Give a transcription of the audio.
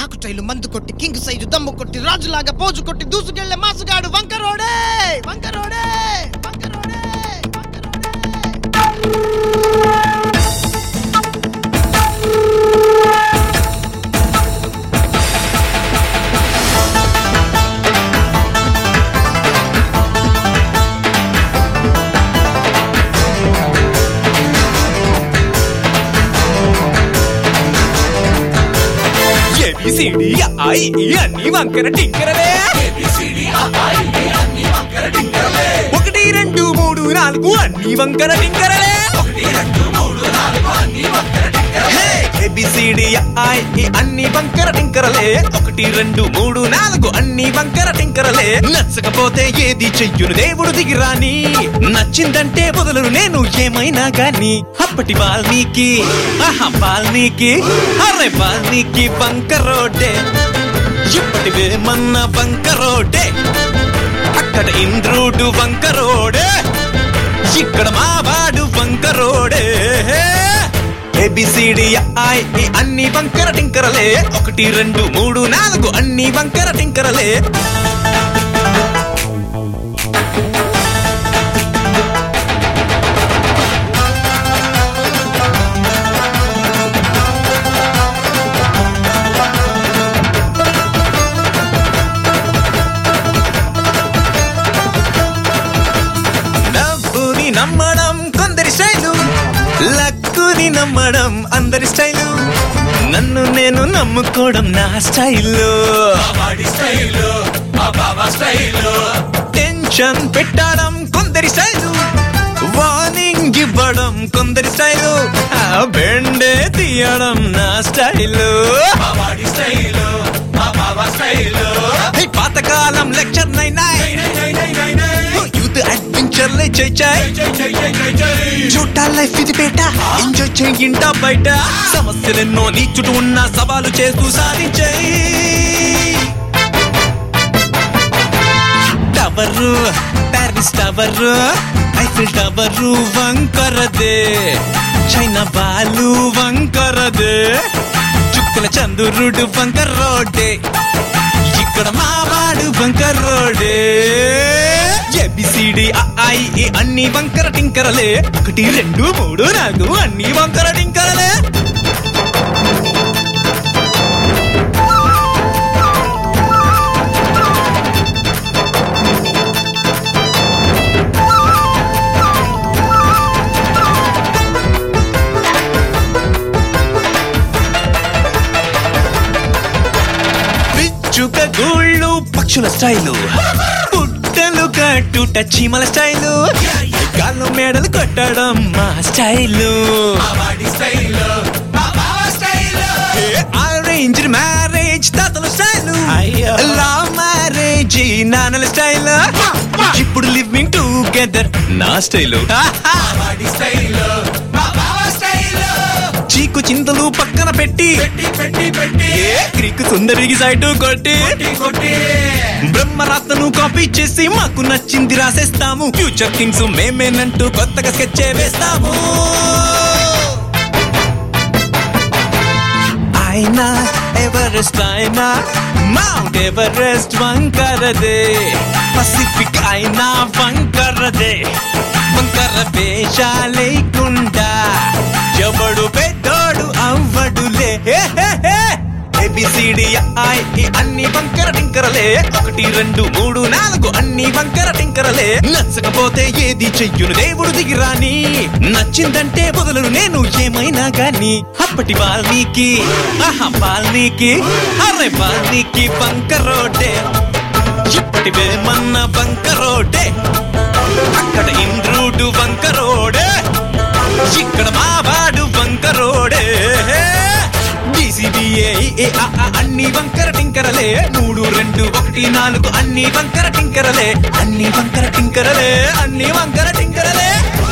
కాకు ట్రైలు మందు కొట్టి కింగ్ సైజు దమ్ము కొట్టి రాజులాగా పోజు కొట్టి దూసుకెళ్లే మాసుగాడు వంకరోడే వంకరోడే వంకరోడే వంకరోడే ఏబిసిడి ఐ అన్ని వంకర టింకరలే ఒకటి రెండు మూడు నాలుగు అన్ని వంకర టింకరలే ఏబిసిడి ఐ అన్ని వంకర టింకరలే ఒకటి రెండు మూడు నాలుగు అన్ని వంకర టింకరలే నచ్చకపోతే ఏది చెయ్యును దేవుడు దిగిరాని నచ్చిందంటే వదలను నేను ఏమైనా గాని అప్పటి వాల్మీకి ఆహా వాల్మీకి అరే వాల్మీకి వంకరోడే ఇప్పటి వేమన్న వంకరోడే అక్కడ ఇంద్రుడు వంకరోడే ఇక్కడ మావాడు వంకరోడే ఏబిసిడి ఐ ఈ అన్ని వంకర టింకరలే ఒకటి రెండు మూడు నాలుగు అన్ని వంకర టింకరలే డబ్బుని నమ్మడం కొందరి స్టైలు లక్కుని నమ్మడం అందరి స్టైలు నన్ను నేను నమ్ముకోవడం నా స్టైలు టెన్షన్ పెట్టడం కొందరి స్టైలు వార్నింగ్ ఇవ్వడం కొందరి స్టైలు ఆ బెండే తీయడం నా స్టైలు హే, పాతకాలం లెక్చర్ నైనా యూత్ అడ్వెంచర్లే చై చై చూడటా లైఫ్ ఇది బేట ఎంజాయ్ చేయింటా బయట సమస్యలెన్నో నీ చుట్టూ ఉన్న సవాలు చేస్తూ సాధించాయి tower Paris tower Eiffel tower వంకరదే చైనా బాలు వంకరదే చుక్కల చంద్రుడు వంకరోడే ఇక్కడ మావాడు వంకరోడే ఏబిసిడి ఐ ఈ అన్ని వంకర టింకరలే ఒకటి రెండు మూడు నాలుగు అన్ని వంకర టింకరలే పిచ్చుక గూళ్ళు పక్షుల స్టైలు పుట్టలు కట్టుట చీమల స్టైలు గాల్లో మేడలు కొట్టడం మా స్టైలు అరేంజ్ మ్యారేజ్ తాతల స్టైలు లవ్ మ్యారేజ్ నాన్నల స్టైల్ ఇప్పుడు లివింగ్ టుగెదర్ నా స్టైలు చీకు చింతలు పక్కన పెట్టి ఏ క్రీకు సుందరికి సైటు కొట్టి బ్రహ్మరాత్మను కాపీ చేసి మాకు నచ్చింది రాసేస్తాము ఫ్యూచర్ థింగ్స్ మేమేనంటూ కొత్తగా స్కెచ్ వేస్తాము అయినా ఎవరెస్ట్ అయినా మౌంట్ ఎవరెస్ట్ వంకరదే పసిఫిక్ అయినా వంకరదే వంకర వేషాలేకుండా ఎవడు పెద్దోడు అవ్వడులే ఏబిసిడి ఐ ఈ అన్ని వంకర టింకరలే ఒకటి రెండు మూడు నాలుగు అన్ని వంకర టింకరలే నచ్చకపోతే ఏది చెయ్యును దేవుడు దిగిరాని నచ్చిందంటే వదలను నేను ఏమైనా గాని అప్పటి వాల్మీకి ఆహా వాల్మీకి అరే వాల్మీకి వంకరోడే ఇప్పటి వేమన్న వంకరోడే అక్కడ ఇంద్రుడు వంకరోడే ఇక్కడ మావాడు వంకరోడే డిసిబిఏ అన్ని వంకర టింకరలే మూడు రెండు ఒకటి నాలుగు అన్ని వంకర టింకరలే అన్ని వంకర టింకరలే అన్ని వంకర టింకరలే